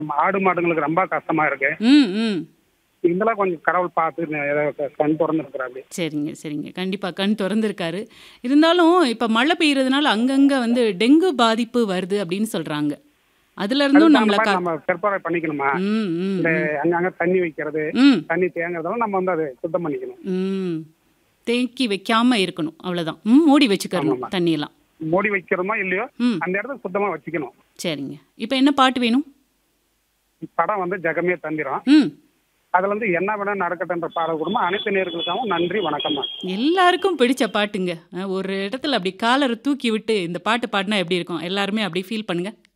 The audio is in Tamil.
ஆடு மாடுங்களுக்கு ரொம்ப கஷ்டமா இருக்கு ம் ம் இதெல்லாம் கொஞ்சம் கடவுள் பார்த்து ந- ஏதோ க- கண் திறந்துருக்குற அப்படி சரிங்க சரிங்க கண்டிப்பாக கண் திறந்திருக்காரு இருந்தாலும் இப்போ மழை பெய்யறதுனால அங்கங்கே வந்து டெங்கு பாதிப்பு வருது அப்படின்னு சொல்கிறாங்க அதுல இருந்தும் அதுக்கு நம்மளை தகுந்த கா மாதிரி நம்ம பிற்பாடு பண்ணிக்கணுமா ம் ம் இந்த அங்கங்க தண்ணி வைக்கிறது ம் தண்ணி தேங்குறதெல்லாம் நம்ம வந்து அதை சுத்தம் பண்ணிக்கணும் ம் தேக்கி வைக்காம இருக்கணும் அவ்வளோதான் ம் மூடி வச்சுக்கணும் ஆமாம்மா. தண்ணியெல்லாம் மூடி வைக்கிறோமோ இல்லையோ ம் அந்த இடத்த சுத்தமா வச்சுக்கணும் சரிங்க இப்போ என்ன பாட்டு வேணும் படம் வந்து ஜெகமே தந்திரம் ம் அதுல இருந்து என்ன வேணா நடக்கட்டுன்ற பாடல் குடும்பம் அனைத்து நேர்களுக்காகவும் நன்றி வணக்கம்மா எல்லாருக்கும் பிடிச்ச பாட்டுங்க அஹ், ஒரு இடத்துல அப்படி காலரை தூக்கி விட்டு இந்த பாட்டு பாடினா எப்படி இருக்கும் எல்லாருமே அப்படி ஃபீல் பண்ணுங்க